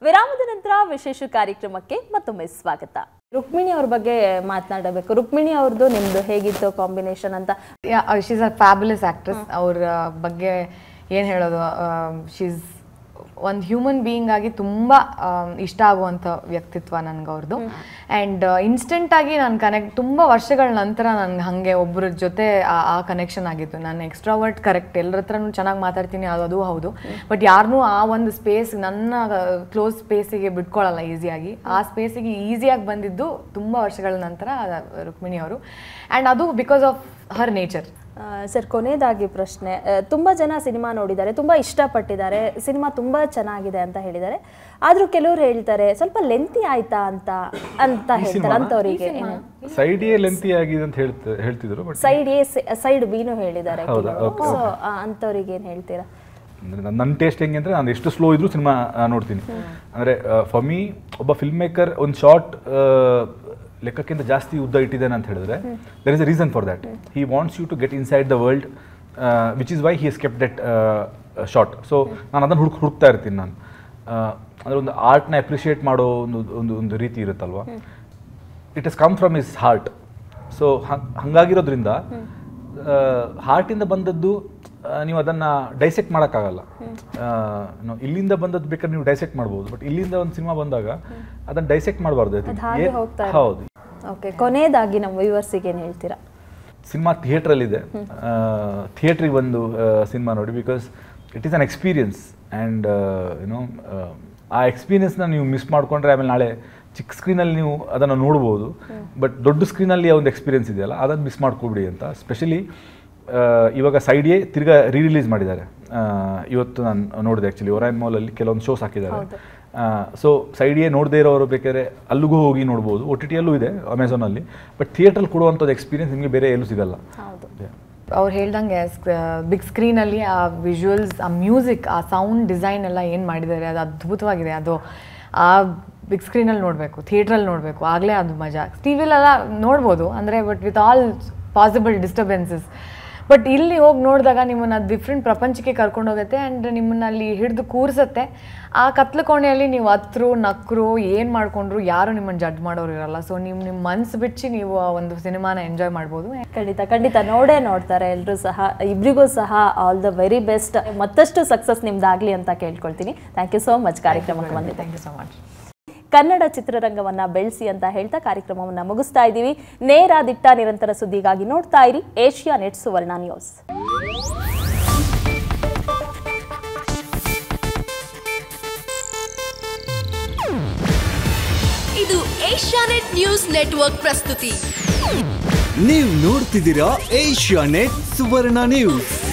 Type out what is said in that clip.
ವಿರಾಮದ ನಂತರ ವಿಶೇಷ ಕಾರ್ಯಕ್ರಮಕ್ಕೆ ಮತ್ತೊಮ್ಮೆ ಸ್ವಾಗತ ರುಕ್ಮಿಣಿ ಅವ್ರ ಬಗ್ಗೆ ಮಾತನಾಡಬೇಕು ರುಕ್ಮಿಣಿ ಅವ್ರದ್ದು ನಿಮ್ದು ಹೇಗಿತ್ತು ಕಾಂಬಿನೇಷನ್ ಅಂತ ಶೀಸ್ ಅ ಫ್ಯಾಬುಲಸ್ ಆಕ್ಟ್ರೆಸ್ ಅವ್ರ ಬಗ್ಗೆ ಏನು ಹೇಳೋದು ಶೀಸ್ ಒಂದು ಹ್ಯೂಮನ್ ಬೀಯಿಂಗ್ ಆಗಿ ತುಂಬ ಇಷ್ಟ ಆಗುವಂಥ ವ್ಯಕ್ತಿತ್ವ ನನಗೆ ಅವ್ರದ್ದು ಆ್ಯಂಡ್ ಇನ್ಸ್ಟೆಂಟಾಗಿ ನಾನು ಕನೆಕ್ಟ್ ತುಂಬ ವರ್ಷಗಳ ನಂತರ ನನಗೆ ಹಾಗೆ ಒಬ್ಬರ ಜೊತೆ ಆ ಆ ಕನೆಕ್ಷನ್ ಆಗಿತ್ತು ನಾನು ಎಕ್ಸ್ಟ್ರಾವರ್ಟ್ ಕರೆಕ್ಟ್ ಎಲ್ಲರ ಹತ್ರನೂ ಚೆನ್ನಾಗಿ ಮಾತಾಡ್ತೀನಿ ಅದು ಅದು ಹೌದು ಬಟ್ ಯಾರನ್ನೂ ಆ ಒಂದು ಸ್ಪೇಸ್ ನನ್ನ ಕ್ಲೋಸ್ ಸ್ಪೇಸಿಗೆ ಬಿಟ್ಕೊಳ್ಳಲ್ಲ ಈಸಿಯಾಗಿ ಆ ಸ್ಪೇಸಿಗೆ ಈಸಿಯಾಗಿ ಬಂದಿದ್ದು ತುಂಬ ವರ್ಷಗಳ ನಂತರ ರುಕ್ಮಿಣಿ ಅವರು ಆ್ಯಂಡ್ ಅದು because of her nature sir ಕೊನೆಯದಾಗಿ ಪ್ರಶ್ನೆ ಆ, ತುಂಬಾ ಜನ ಸಿನಿಮಾ ನೋಡಿದ್ದಾರೆ ತುಂಬಾ ಇಷ್ಟಪಟ್ಟಿದ್ದಾರೆ ಸಿನಿಮಾ ತುಂಬಾ ಚೆನ್ನಾಗಿದೆ ಅಂತ ಹೇಳಿದ್ದಾರೆ ಆದ್ರೂ ಕೆಲವರು ಹೇಳ್ತಾರೆ ಸ್ವಲ್ಪ ಲೆಂತಿ ಆಯ್ತಾ ಅಂತ ಅಂತ ಹೇಳ್ತಾರೆ ಅಂತವರಿಗೆ ಸೈಡ್ ಎ ಲೆಂತಿ ಆಗಿದೆ ಅಂತ ಹೇಳ್ತ ಹೇಳ್ತಿದ್ರು ಬಟ್ ಸೈಡ್ ಎ ಸೈಡ್ ಬಿನು ಹೇಳಿದ್ದಾರೆ ಹೌದಾ? Okay, ಸೊ ಅಂಥವ್ರಿಗೆ ಏನ್ ಹೇಳ್ತೀರಾ ನನ್ನ ಟೇಸ್ಟ್ ಹೆಂಗೆ ಅಂದರೆ ನಾನು ಎಷ್ಟು ಸ್ಲೋ ಇದ್ರೂ ಸಿನಿಮಾ ನೋಡ್ತೀನಿ ಅಂದರೆ ಫಾರ್ ಮೀ ಒಬ್ಬ ಫಿಲ್ಮ್ ಮೇಕರ್ ಒಂದು ಶಾರ್ಟ್ ಲೆಕ್ಕಕ್ಕಿಂತ ಜಾಸ್ತಿ ಉದ್ದ ಇಟ್ಟಿದ್ದಾನೆ ಅಂತ ಹೇಳಿದ್ರೆ there is a reason for that he wants you to get inside the world which is why he has kept that short so ನಾನು ಅದನ್ನು ಹುಡುಕ್ ಹುಡುಕ್ತಾ ಇರ್ತೀನಿ ನಾನು ಅಂದರೆ ಒಂದು ಆರ್ಟ್ನ ಅಪ್ರಿಷಿಯೇಟ್ ಮಾಡೋ ಒಂದು ಒಂದು ಒಂದು ರೀತಿ ಇರುತ್ತಲ್ವಾ it is come from is heart so ಹಂಗಾಗಿರೋದ್ರಿಂದ ಹಾರ್ಟಿಂದ ಬಂದದ್ದು ಆ, ನೀವು ಅದನ್ನು ಡೈಸೆಕ್ಟ್ ಮಾಡೋಕ್ಕಾಗಲ್ಲ ಆ, ನಾವು ಇಲ್ಲಿಂದ ಬಂದದ್ದು ಬೇಕಾದ್ರೆ ನೀವು ಡೈಸೆಕ್ಟ್ ಮಾಡ್ಬೋದು ಬಟ್ ಇಲ್ಲಿಂದ ಒಂದು ಸಿನಿಮಾ ಬಂದಾಗ ಅದನ್ನು ಡೈಸೆಕ್ಟ್ ಮಾಡಬಾರ್ದು ಅದ್ ಹಾಗೆ ಹೋಗ್ತಾ ಹೌದು ಓಕೆ ಕೊನೆಯದಾಗಿ ನಮ್ಮ ವ್ಯೂವರ್ಸಿಗೆ ಏನ್ ಹೇಳ್ತೀರಾ ಸಿನಿಮಾ ಥಿಯೇಟ್ರಲ್ಲಿದೆ ಥಿಯೇಟ್ರಿಗೆ ಬಂದು ಸಿನಿಮಾ ನೋಡಿ because it is an experience and you know ಆ ಎಕ್ಸ್ಪೀರಿಯನ್ಸ್ನ ನೀವು ಮಿಸ್ ಮಾಡಿಕೊಂಡ್ರೆ ಆಮೇಲೆ ನಾಳೆ ಚಿಕ್ಕ ಸ್ಕ್ರೀನಲ್ಲಿ ನೀವು ಅದನ್ನು ನೋಡ್ಬೋದು ಬಟ್ ದೊಡ್ಡ ಸ್ಕ್ರೀನಲ್ಲಿ ಒಂದು ಎಕ್ಸ್ಪೀರಿಯನ್ಸ್ ಇದೆಯಲ್ಲ ಅದನ್ನು ಮಿಸ್ ಮಾಡ್ಕೊಬಿಡಿ ಅಂತ ಸ್ಪೆಷಲಿ ಇವಾಗ ಸೈಡ್ ಎ ತಿರ್ಗಾ ರೀ ರಿಲೀಸ್ ಮಾಡಿದ್ದಾರೆ ಆ, ಇವತ್ತು ನಾನು ನೋಡಿದೆ ಆ್ಯಕ್ಚುಲಿ ಒರೈನ್ ಮಾಲಲ್ಲಿ ಕೆಲವೊಂದು ಶೋಸ್ ಹಾಕಿದ್ದಾರೆ ಸೊ ಸೈಡ್ ಎ ನೋಡದೇ ಇರೋರು ಬೇಕಾದ್ರೆ ಅಲ್ಲಿಗೂ ಹೋಗಿ ನೋಡ್ಬೋದು ಒ ಟಿ ಟಿಯಲ್ಲೂ ಇದೆ ಅಮೆಝಾನಲ್ಲಿ ಬಟ್ ಥಿಯೇಟ್ರಲ್ಲಿ ಕೊಡುವಂಥದ್ದು ಎಕ್ಸ್ಪೀರಿಯನ್ಸ್ ನಿಮಗೆ ಬೇರೆ ಎಲ್ಲೂ ಸಿಗಲ್ಲ ಹೌದು Yeah. ಅವ್ರು ಹೇಳ್ದಂಗೆ ಬಿಗ್ ಸ್ಕ್ರೀನಲ್ಲಿ ಆ ವಿಜುವಲ್ಸ್ ಆ ಮ್ಯೂಸಿಕ್ ಆ ಸೌಂಡ್ ಡಿಸೈನ್ ಎಲ್ಲ ಏನು ಮಾಡಿದ್ದಾರೆ ಅದು ಅದ್ಭುತವಾಗಿದೆ ಅದು ಆ ಬಿಗ್ ಸ್ಕ್ರೀನಲ್ಲಿ ನೋಡಬೇಕು ಥಿಯೇಟ್ರಲ್ಲಿ ನೋಡಬೇಕು ಆಗಲೇ ಅದು ಮಜಾ ಟಿ ವಿಲೆಲ್ಲ ನೋಡ್ಬೋದು ಅಂದರೆ but with all possible disturbances but ಇಲ್ಲಿ ಹೋಗಿ ನೋಡಿದಾಗ ನಿಮ್ಮನ್ನು ಡಿಫ್ರೆಂಟ್ ಪ್ರಪಂಚಕ್ಕೆ ಕರ್ಕೊಂಡು ಹೋಗುತ್ತೆ ಆ್ಯಂಡ್ ನಿಮ್ಮನ್ನ ಅಲ್ಲಿ ಹಿಡಿದು ಕೂರಿಸುತ್ತೆ ಆ ಕತ್ಲು ಕೋಣೆಯಲ್ಲಿ ನೀವು ಹತ್ರು ನಕ್ರು ಏನು ಮಾಡ್ಕೊಂಡ್ರು ಯಾರು ನಿಮ್ಮನ್ನು ಜಡ್ಜ್ ಮಾಡೋರು ಇರಲ್ಲ ಸೊ ನೀವು ನಿಮ್ಮ ಮನ್ಸು ಬಿಚ್ಚಿ ನೀವು ಆ ಒಂದು ಸಿನಿಮಾನ ಎಂಜಾಯ್ ಮಾಡ್ಬೋದು ಖಂಡಿತ ಖಂಡಿತ ನೋಡೇ ನೋಡ್ತಾರೆ ಎಲ್ಲರೂ ಸಹ ಇಬ್ರಿಗೂ ಸಹ ಆಲ್ ದ ವೆರಿ ಬೆಸ್ಟ್ ಮತ್ತಷ್ಟು ಸಕ್ಸಸ್ ನಿಮ್ದಾಗ್ಲಿ ಅಂತ ಕೇಳ್ಕೊಳ್ತೀನಿ ಥ್ಯಾಂಕ್ ಯು ಸೋ ಮಚ್ ಕಾರ್ಯಕ್ರಮಕ್ಕೆ ಬಂದಿದ್ದೆ thank you so much Kannada ಚಿತ್ರರಂಗವನ್ನ ಬೆಳೆಸಿ ಅಂತ ಹೇಳ್ತಾ ಕಾರ್ಯಕ್ರಮವನ್ನ ಮುಗಿಸ್ತಾ ಇದ್ದೀವಿ ನೇರ ದಿಟ್ಟ ನಿರಂತರ ಸುದ್ದಿಗಾಗಿ ನೋಡ್ತಾ ಇರಿ ಏಷ್ಯಾ ನೆಟ್ ಸುವರ್ಣ ನ್ಯೂಸ್ ಇದು ಏಷ್ಯಾನೆಟ್ ನ್ಯೂಸ್ ನೆಟ್ವರ್ಕ್ ಪ್ರಸ್ತುತಿ ನೀವು ನೋಡ್ತಿದ್ದೀರಾ ಏಷ್ಯಾ ನೆಟ್ ಸುವರ್ಣ ನ್ಯೂಸ್